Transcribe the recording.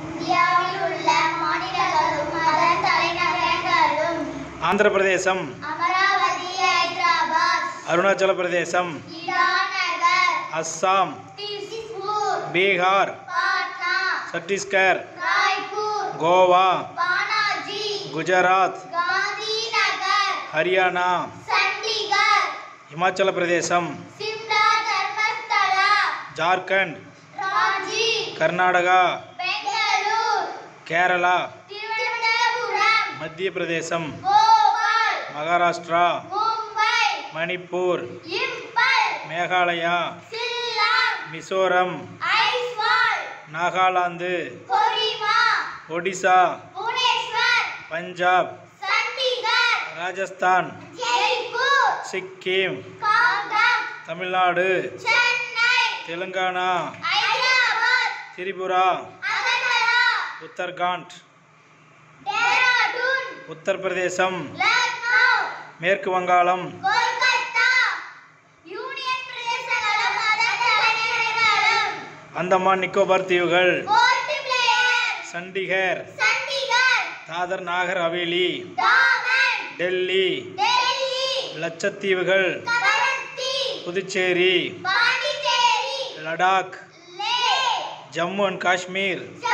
இந்தியாவில் உள்ள மாநிலங்களும் அதன் தலைநகரங்களும் ஆந்திர பிரதேசம் அமராவதி ஹைதராபாத் அருணாச்சல பிரதேசம் இடாநகர் அஸ்ஸாம் திஸ்பூர் பீகார் பாட்னா சத்தீஸ்கர் ராய்ப்பூர் கோவா பானாஜி குஜராத் காந்திநகர் ஹரியானா சண்டிகர் இமாச்சல பிரதேசம் சிம்லா தர்மஸ்தலா ஜார்க்கண்ட் ராஞ்சி கர்நாடகா பெங்களூர் கேரளா திருவனந்தபுரம் மத்திய பிரதேசம் போபால் மகாராஷ்டிரா மும்பை மணிப்பூர் இம்பல் மேகாலயா சில்லாங் மிசோரம் ஐஸ்வால் நாகாலாந்து கொரிமா ஒடிசா புவனேஸ்வர் பஞ்சாப் சண்டிகர் ராஜஸ்தான் ஜெய்ப்பூர் சிக்கிம் காங்கம் தமிழ்நாடு சென்னை தெலுங்கானா ஹைதராபாத் திரிபுரா அகர்தலா உத்தரகாண்ட் டேராடூன் உத்தரப்பிரதேசம் லக்னோ மேற்கு வங்காளம் கொல்கத்தா யூனியன் பிரதேசங்களும் அதன் தலைநகரங்களும் அந்தமான் நிக்கோபார் தீவுகள் போர்ட் பிளேயர் சண்டிகர் சண்டிகர் தாதர் நாகர் ஹவேலி டாமன் டெல்லி டெல்லி லட்சத்தீவுகள் கவரத்தி புதுச்சேரி பாண்டிச்சேரி லடாக் லே ஜம்மு அண்ட் காஷ்மீர் ஜம்மு